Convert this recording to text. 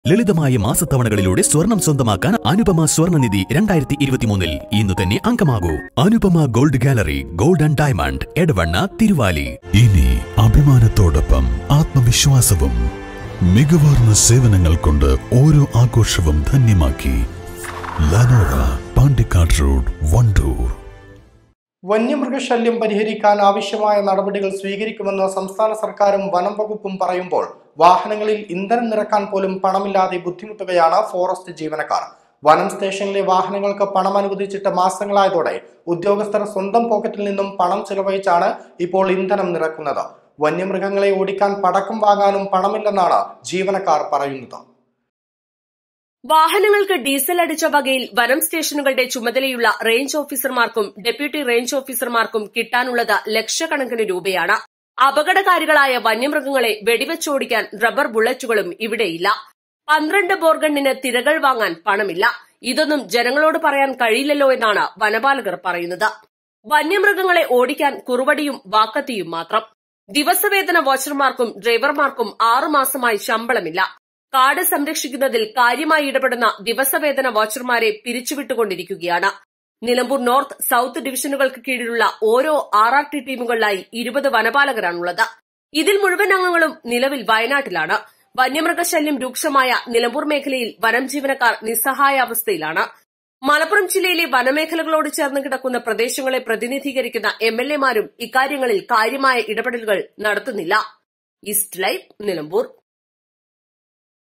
ലളിതമായ മാസത്തവണകളിലൂടെ സ്വർണം സ്വന്തമാക്കാൻ അനുപമ സ്വർണ്ണനിധി രണ്ടായിരത്തി ഇരുപത്തിമൂന്നിൽ ഇന്ന് തന്നെ അംഗമാകൂ Anupama gold gallery gold and diamond Edavanna Thiruvali ഇനി അഭിമാനത്തോടൊപ്പം ആത്മവിശ്വാസവും മികവാർന്ന സേവനങ്ങൾ കൊണ്ട് ഓരോ ആഘോഷവും ധന്യമാക്കി ലനോറ പാണ്ടിക്കാട് റോഡ് വണ്ടൂർ വന്യമൃഗശല്യം പരിഹരിക്കാൻ ആവശ്യമായ നടപടികൾ സ്വീകരിക്കുമെന്ന് സംസ്ഥാന സർക്കാരും വനം വകുപ്പും പറയുമ്പോൾ വാഹനങ്ങളിൽ ഇന്ധനം നിറക്കാൻ പോലും പണമില്ലാതെ ബുദ്ധിമുട്ടുകയാണ് ഫോറസ്റ്റ് ജീവനക്കാർ വനം സ്റ്റേഷനിലെ വാഹനങ്ങൾക്ക് പണം അനുവദിച്ചിട്ട് മാസങ്ങളായതോടെ ഉദ്യോഗസ്ഥർ സ്വന്തം പോക്കറ്റിൽ നിന്നും പണം ചെലവഴിച്ചാണ് ഇപ്പോൾ ഇന്ധനം നിറക്കുന്നത് വന്യമൃഗങ്ങളെ ഓടിക്കാൻ പടക്കം വാങ്ങാനും പണമില്ലെന്നാണ് ജീവനക്കാർ പറയുന്നത് വാഹനങ്ങൾക്ക് ഡീസൽ അടിച്ച വകയിൽ വനം സ്റ്റേഷനുകളുടെ ചുമതലയുള്ള റേഞ്ച് ഓഫീസർമാർക്കും ഡെപ്യൂട്ടി റേഞ്ച് ഓഫീസർമാർക്കും കിട്ടാനുള്ളത് ലക്ഷക്കണക്കിന് രൂപയാണ് അപകടകാരികളായ വന്യമൃഗങ്ങളെ വെടിവെച്ചോടിക്കാൻ റബ്ബർ ബുള്ളറ്റുകളും ഇവിടെയില്ല പന്ത്രണ്ട് ബോർഗണ്ണിന് തിരകൾ വാങ്ങാൻ പണമില്ല ഇതൊന്നും ജനങ്ങളോട് പറയാൻ കഴിയില്ലല്ലോ എന്നാണ് വനപാലകർ പറയുന്നത് വന്യമൃഗങ്ങളെ ഓടിക്കാൻ കുറുവടിയും വാക്കത്തിയും മാത്രം ദിവസവേതന വാച്ചർമാർക്കും ഡ്രൈവർമാർക്കും ആറുമാസമായി ശമ്പളമില്ല കാട് സംരക്ഷിക്കുന്നതിൽ കാര്യമായി ഇടപെടുന്ന ദിവസവേതന വാച്ചർമാരെ പിരിച്ചുവിട്ടുകൊണ്ടിരിക്കുകയാണ് നിലമ്പൂർ നോർത്ത് സൌത്ത് ഡിവിഷനുകൾക്ക് കീഴിലുള്ള ഓരോ ആർ ആർ ടി ടീമുകളിലായി ഇരുപത് വനപാലകരാണുള്ളത് ഇതിൽ മുഴുവൻ അംഗങ്ങളും നിലവിൽ വയനാട്ടിലാണ് വന്യമൃഗശല്യം രൂക്ഷമായ നിലമ്പൂർ മേഖലയിൽ വനം ജീവനക്കാർ നിസ്സഹായാവസ്ഥയിലാണ് മലപ്പുറം ജില്ലയിലെ വനമേഖലകളോട് ചേർന്ന് കിടക്കുന്ന പ്രദേശങ്ങളെ പ്രതിനിധീകരിക്കുന്ന എം എൽ എമാരും ഇക്കാര്യങ്ങളിൽ കാര്യമായ ഇടപെടലുകൾ നടത്തുന്നില്ല ഈസ്റ്റ് ലൈവ് നിലമ്പൂർ